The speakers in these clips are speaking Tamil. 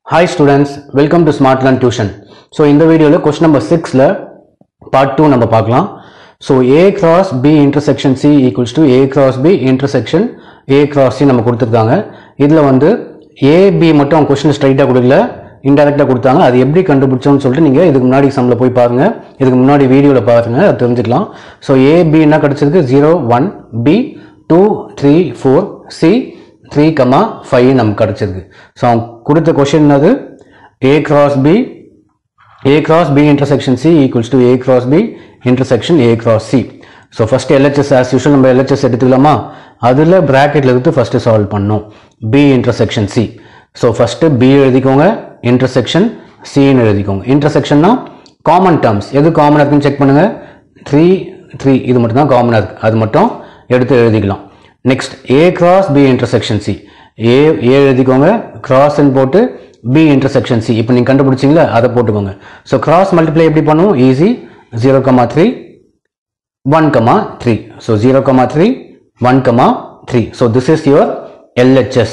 hi students welcome to Smart Learn Tuition so இந்த வீடியோவில் கொஸ்டின் நம்பர் சிக்ஸில் பார்ட் டூ நம்ம பார்க்கலாம் so A cross B intersection C equals to A cross B intersection A cross C நம்ம கொடுத்துருக்காங்க இதில் வந்து ஏபி மட்டும் அவங்க கொஸ்டின் ஸ்ட்ரைட்டாக கொடுக்கல இன்டெரக்டாக கொடுத்தாங்க அது எப்படி கண்டுபிடிச்சோம்னு சொல்லிட்டு நீங்கள் இதுக்கு முன்னாடி சம்மில் போய் பாருங்கள் இதுக்கு முன்னாடி வீடியோவில் பாருங்கள் அது தெரிஞ்சுக்கலாம் ஸோ ஏபி என்ன கிடச்சிருக்கு zero one B two three four C three comma five நமக்கு கிடச்சிருக்கு ஸோ அவங்க கொடுத்த கொஷின் என்னது A cross B A cross B intersection C equals to A cross B intersection A cross C so first LHS as usual நம்ம எல்ஹெச்எஸ் எடுத்துக்கலாமா அதில் ப்ராக்கெட்டில் எடுத்து ஃபஸ்ட்டு சால்வ் பண்ணோம் B intersection C so first B எழுதிக்கோங்க இன்டர்செக்ஷன் சின்னு எழுதிக்கோங்க இன்டர்செக்ஷன்னா காமன் டேர்ம்ஸ் எது காமனாக இருக்குன்னு செக் பண்ணுங்கள் த்ரீ த்ரீ இது மட்டும் தான் காமனாக இருக்குது அது மட்டும் எடுத்து எழுதிக்கலாம் next A cross B intersection C A A எழுதிக்கோங்க கிராஸ்ன்னு போட்டு பி இன்டர்செக்ஷன் சி இப்போ நீங்கள் கண்டுபிடிச்சிங்களா அதை போட்டுக்கோங்க ஸோ கிராஸ் மல்டிப்ளை எப்படி பண்ணுவோம் easy zero comma three one comma three so zero comma three one comma three so this is your LHS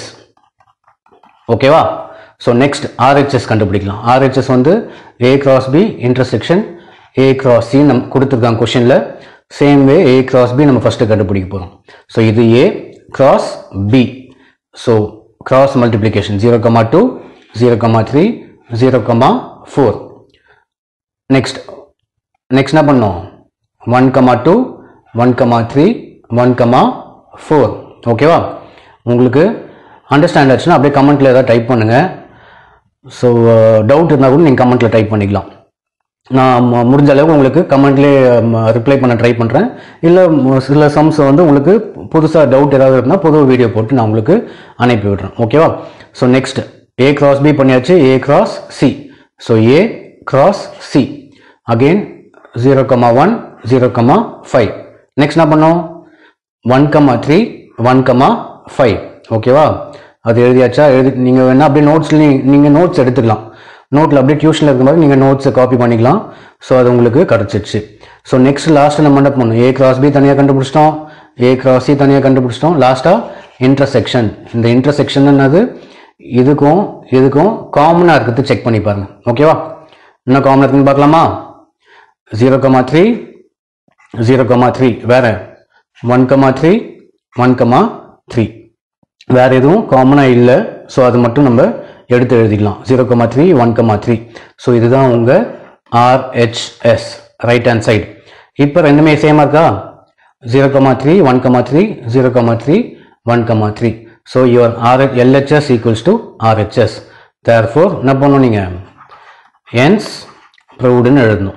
ஓகேவா ஸோ நெக்ஸ்ட் ஆர்ஹெச்எஸ் கண்டுபிடிக்கலாம் ஆர்ஹெச்எஸ் வந்து A cross B intersection A cross C நம்ம கொடுத்துருக்காங்க கொஷனில் same way A cross B நம்ம ஃபஸ்ட்டு கண்டுபிடிக்க போகிறோம் ஸோ இது A cross B so cross multiplication zero comma two zero comma three zero comma four next next என்ன பண்ணோம் one comma two one comma three one comma four ஓகேவா உங்களுக்கு அண்டர்ஸ்டாண்ட் ஆச்சுன்னா அப்படியே கமெண்ட்டில் ஏதாவது டைப் பண்ணுங்கள் ஸோ டவுட் இருந்தால் கூட நீங்கள் கமெண்ட்டில் டைப் பண்ணிக்கலாம் நான் ம- முடிஞ்ச அளவுக்கு உங்களுக்கு கமெண்ட்லேயே ரிப்ளை பண்ண ட்ரை பண்ணுறேன் இல்லை சில சம்ஸ் வந்து உங்களுக்கு புதுசாக டவுட் ஏதாவது இருந்தால் புது வீடியோ போட்டு நான் உங்களுக்கு அனுப்பி விடுறேன் ஓகேவா so next A cross B பண்ணியாச்சு A cross C so A cross C again zero comma one zero comma five next என்ன பண்ணோம் one comma three one comma five ஓகேவா அது எழுதியாச்சா எழுதி நீங்கள் வேணால் அப்படியே நோட்ஸில் நீங்கள் நோட்ஸ் எடுத்துக்கலாம் நோட்டில் அப்படியே டியூஷனில் இருக்கும்போது நீங்கள் நோட்ஸை காப்பி பண்ணிக்கலாம் ஸோ அது உங்களுக்கு கிடச்சிருச்சு ஸோ நெக்ஸ்ட் லாஸ்ட்டு நம்ம என்ன பண்ணணும் ஏ கிராஸ் பி தனியாக கண்டுபிடிச்சிட்டோம் ஏ கிராஸ் சி தனியாக கண்டுபிடிச்சிட்டோம் லாஸ்ட்டாக இன்டர்செக்ஷன் இந்த இன்டர்செக்ஷன் என்னது இதுக்கும் இதுக்கும் காமனாக இருக்கிறது செக் பண்ணி பாருங்க ஓகேவா என்ன காமனாக இருக்குன்னு பார்க்கலாமா zero comma three zero comma three வேற one comma three one comma three வேற எதுவும் காமனாக இல்லை ஸோ அது மட்டும் நம்ம எடுத்து எழுதிக்கலாம் zero comma three one comma three so இதுதான் உங்கள் ஆர்ஹெச்எஸ் ரைட் ஹேண்ட் சைடு இப்போ ரெண்டுமே சேமாக இருக்கா zero comma three one comma three zero comma three one comma three so your R LHS equals to RHS therefore என்ன பண்ணணும் நீங்கள் என்ஸ் ப்ரௌடுன்னு எழுதணும்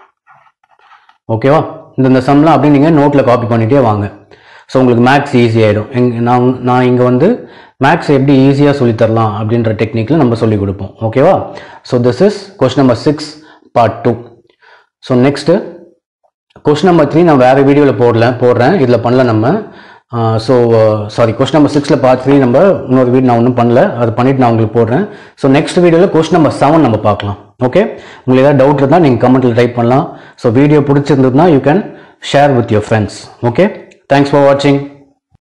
ஓகேவா இந்த இந்த சம்லாம் அப்படியே நீங்கள் நோட்டில் காப்பி பண்ணிட்டே வாங்க ஸோ உங்களுக்கு மேக்ஸ் ஈஸி ஆகிடும் எங் நான் நான் இங்கே வந்து மேக்ஸ் எப்படி ஈஸியாக சொல்லித்தரலாம் அப்படின்ற டெக்னிக்கில் நம்ம சொல்லிக் கொடுப்போம் ஓகேவா so this is question number six part two so next question number three நான் வேறு வீடியோவில் போடல போடுறேன் இதில் பண்ணல நம்ம ஸோ சாரி கொஸ்டின் நம்பர் சிக்ஸில் பார்ட் த்ரீ நம்ம இன்னொரு வீடு நான் ஒன்றும் பண்ணல அது பண்ணிட்டு நான் உங்களுக்கு போடுறேன் ஸோ நெக்ஸ்ட் வீடியோவில் கொஸ்டின் நம்பர் செவன் நம்ம பார்க்கலாம் ஓகே உங்களுக்கு ஏதாவது டவுட் இருந்தால் நீங்கள் கமெண்ட்டில் டைப் பண்ணலாம் ஸோ வீடியோ பிடிச்சிருந்ததுன்னா you can share with your friends okay thanks for வாட்சிங்